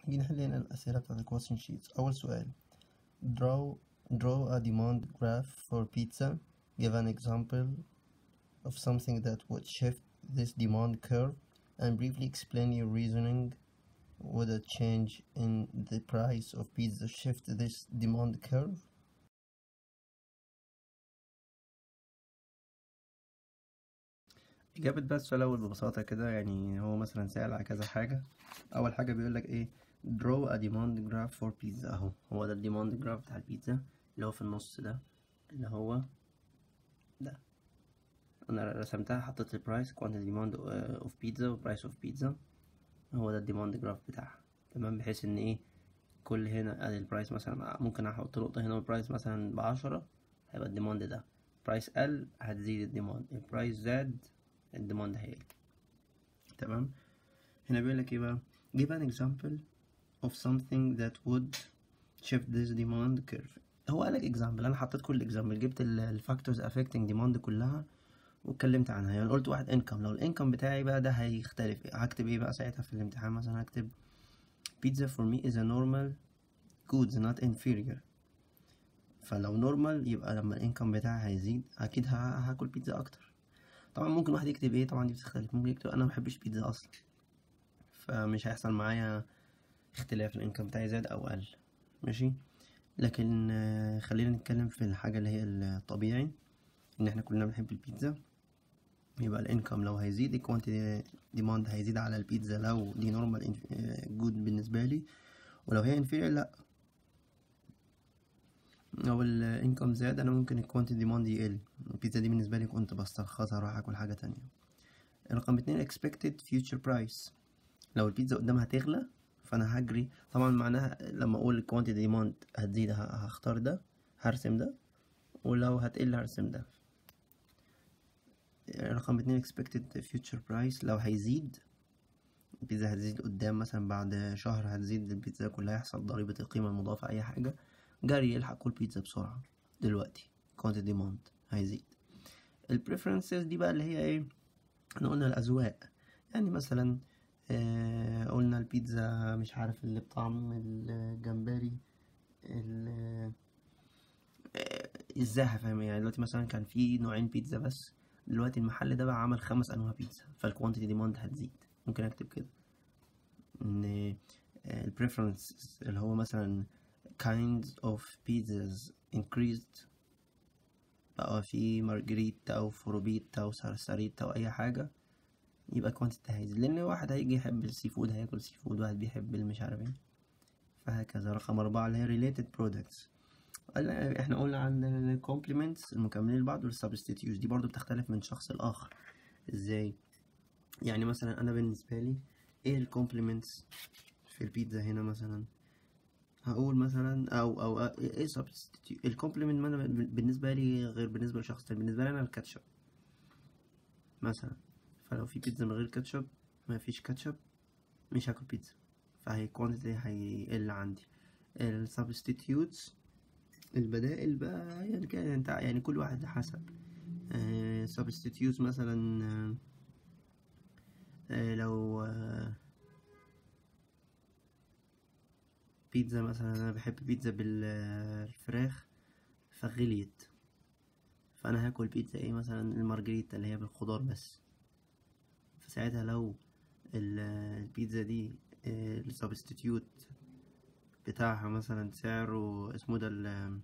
نيجي نحل هنا الأسئلة بتاعت ال question sheets أول سؤال draw draw a demand graph for pizza give an example of something that would shift this demand curve and briefly explain your reasoning would a change in the price of pizza shift this demand curve إجابة بقى السؤال الأول ببساطة كده يعني هو مثلا سأل على كذا حاجة أول حاجة بيقولك إيه draw a demand graph for pizza أهو هو ده الديماند جراف بتاع البيتزا اللي هو في النص ده اللي هو ده أنا رسمتها حطيت البرايس quantity demand of pizza و price of pizza هو ده الديماند جراف بتاعها تمام بحيث إن إيه كل هنا ادي البرايس مثلا ممكن احط نقطة هنا والبرايس مثلا بعشرة هيبقى الديماند ده برايس قل هتزيد الديماند البرايس زاد الديماند هيقل تمام هنا بيقول لك ايه بقى give an example of something that would shift this demand curve هو قالك example انا حطيت كل example جبت الفاكتورز affecting demand كلها واتكلمت عنها يعني قلت واحد income لو الانكم بتاعي بقى ده هيختلف هكتب ايه بقى ساعتها في الامتحان مثلا هكتب pizza for me is a normal goods not inferior فلو نورمال يبقى لما الانكم بتاعي هيزيد اكيد هاكل بيتزا اكتر طبعا ممكن واحد يكتب ايه طبعا دي بتختلف ممكن يكتب انا مبحبش بيتزا اصلا فمش هيحصل معايا اختلاف الانكم بتاعي زاد او قل ماشي لكن خلينا نتكلم في الحاجة اللي هي الطبيعي ان احنا كلنا بنحب البيتزا يبقى الانكم لو هيزيد الكوانتيتي ديماند هيزيد على البيتزا لو دي نورمال جود بالنسبة لي ولو هي انفيريور لا لو الانكم زاد انا ممكن الكوانتيتي ديماند يقل البيتزا دي بالنسبة لي كنت بسترخصها اروح اكل حاجة تانية رقم اتنين expected future price لو البيتزا قدامها تغلى فانا هجري طبعا معناها لما اقول الكوانتيتي ديماند هتزيد هختار ده هرسم ده ولو هتقل هرسم ده رقم اتنين expected future price لو هيزيد البيتزا هتزيد قدام مثلا بعد شهر هتزيد البيتزا كلها يحصل ضريبة القيمة المضافة أي حاجة جري يلحق كل بيتزا بسرعة دلوقتي quantity demand هيزيد البريفرنسز دي بقى اللي هي ايه احنا قلنا الأذواق يعني مثلا آه قلنا البيتزا مش عارف اللي بطعم الجمبري ال ازاي هفهم يعني دلوقتي مثلا كان في نوعين بيتزا بس دلوقتي المحل ده بقى عمل خمس انواع بيتزا فالكوانتيتي ديماند هتزيد ممكن اكتب كده ان البريفرنس اللي هو مثلا kinds of pizzas increased بقى في مارجريتا او فروبيتا او سارساريتا او اي حاجة يبقى كوانتيتي هيزيد لان واحد هيجي يحب السي فود هياكل سي فود واحد بيحب المش عارف ايه فهكذا رقم أربعة اللي هي related products احنا قلنا عن الكومبلمنتس المكملين لبعض والسبستيتيوز دي برضو بتختلف من شخص لآخر ازاي يعني مثلا انا بالنسبة لي ايه الكومبلمنتس في البيتزا هنا مثلا هقول مثلا او او ايه سبستيتيوت الكومبلمنت ما انا بالنسبة لي غير بالنسبة لشخص تاني بالنسبة لي انا الكاتشب مثلا فلو في بيتزا من غير كاتشب ما فيش كاتشب مش هاكل بيتزا فهي كوانتيتي هيقل عندي السبستيتيوتس البدائل بقى يعني كده انت يعني كل واحد حسب سبستيتيوتس uh, مثلا uh, uh, لو بيتزا مثلا انا بحب بيتزا بالفراخ فغليت فانا هاكل بيتزا ايه مثلا المارجريتا اللي هي بالخضار بس فساعتها لو البيتزا دي السبستيتيوت بتاعها مثلا سعره اسمه ده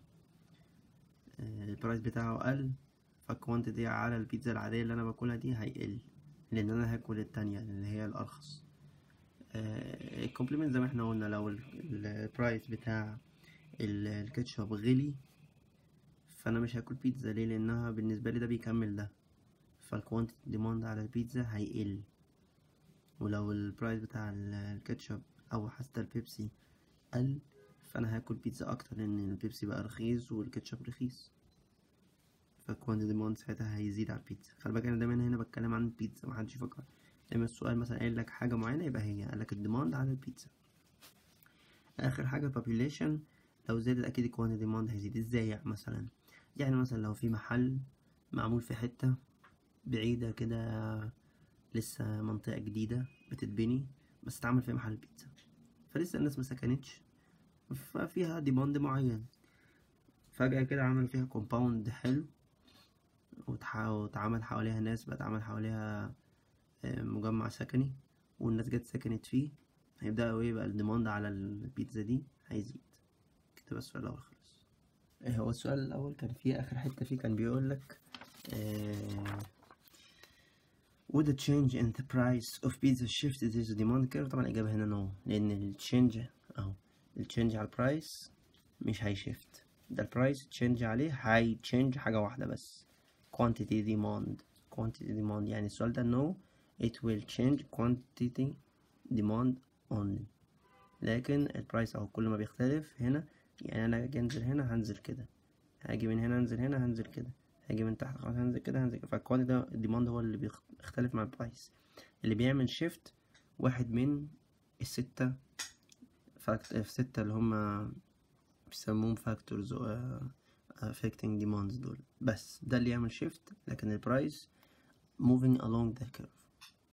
البرايس بتاعه قل فالكوانتيتي على البيتزا العادية اللي انا باكلها دي هيقل لان انا هاكل التانية اللي هي الارخص الكومبلمنت زي ما احنا قلنا لو البرايس بتاع الكاتشب غلي فانا مش هاكل بيتزا ليه لانها بالنسبة لي ده بيكمل ده فالكوانتيتي ديماند على البيتزا هيقل ولو البرايس بتاع الكاتشب او حتى البيبسي قل فانا هاكل بيتزا اكتر لان البيبسي بقى رخيص والكاتشب رخيص فالكوانتيتي ديماند ساعتها هيزيد على البيتزا خلي بالك انا دايما هنا بتكلم عن البيتزا محدش يفكر دايما السؤال مثلا قايل لك حاجة معينة يبقى هي قالك الديماند على البيتزا اخر حاجة population لو زادت اكيد الكوانتيتي ديماند هيزيد ازاي يعني مثلا يعني مثلا لو في محل معمول في حتة بعيدة كده لسه منطقة جديدة بتتبني بس اتعمل فيها محل بيتزا فلسه الناس ما سكنتش ففيها ديماند معين فجأة كده عمل فيها كومباوند حلو وتح- واتعمل حواليها ناس بقى اتعمل حواليها آه، مجمع سكني والناس جت سكنت فيه هيبدأ ايه بقى الديماند على البيتزا دي هيزيد كده بس السؤال الأول خلص إيه هو السؤال الأول كان فيه آخر حتة فيه كان بيقول لك آه would a change in the price of pizza shift this demand curve طبعا الإجابة هنا no لأن التشينج أهو التشينج على البرايس مش هيشيفت ده البرايس تشينج عليه هيتشينج حاجة واحدة بس quantity demand quantity demand يعني السؤال ده no it will change quantity demand only لكن البرايس اهو كل ما بيختلف هنا يعني انا اجي انزل هنا هنزل كده هاجي من هنا انزل هنا هنزل كده هاجي من تحت خلاص هنزل كده هنزل كده فالكوانتيتي ده الديماند هو اللي بيختلف مع البرايس اللي بيعمل شيفت واحد من الستة فاكت الستة اللي هما بيسموهم فاكتورز affecting demands دول بس ده اللي يعمل شيفت لكن البرايس moving along the curve